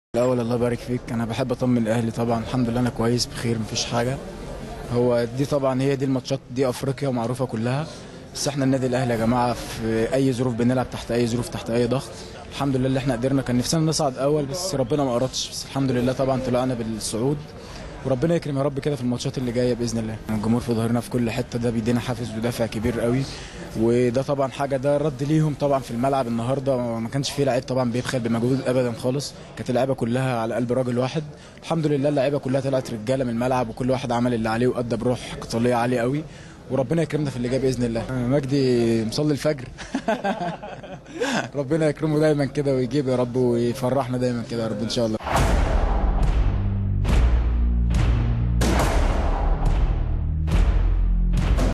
الاول الله يبارك فيك انا بحب اطمن اهلي طبعا الحمد لله انا كويس بخير مفيش حاجه هو دي طبعا هي دي الماتشات دي افريقيا معروفه كلها بس احنا النادي الاهلي يا جماعه في اي ظروف بنلعب تحت اي ظروف تحت اي ضغط الحمد لله اللي احنا قدرنا كان نفسنا نصعد اول بس ربنا ما اردش بس الحمد لله طبعا طلعنا بالصعود وربنا يكرم يا رب كده في الماتشات اللي جايه باذن الله الجمهور في ظهرنا في كل حته ده بيدينا حافز ودافع كبير قوي وده طبعا حاجه ده رد ليهم طبعا في الملعب النهارده ما كانش فيه لعيب طبعا بيبخل بمجهود ابدا خالص كانت اللعيبه كلها على قلب راجل واحد الحمد لله اللعيبه كلها طلعت رجاله من الملعب وكل واحد عمل اللي عليه وادى بروح قتاليه عاليه قوي وربنا يكرمنا في اللي جاي باذن الله مجدي مصلي الفجر ربنا يكرمه دايما كده ويجيب يا رب ويفرحنا دايما كده يا رب ان شاء الله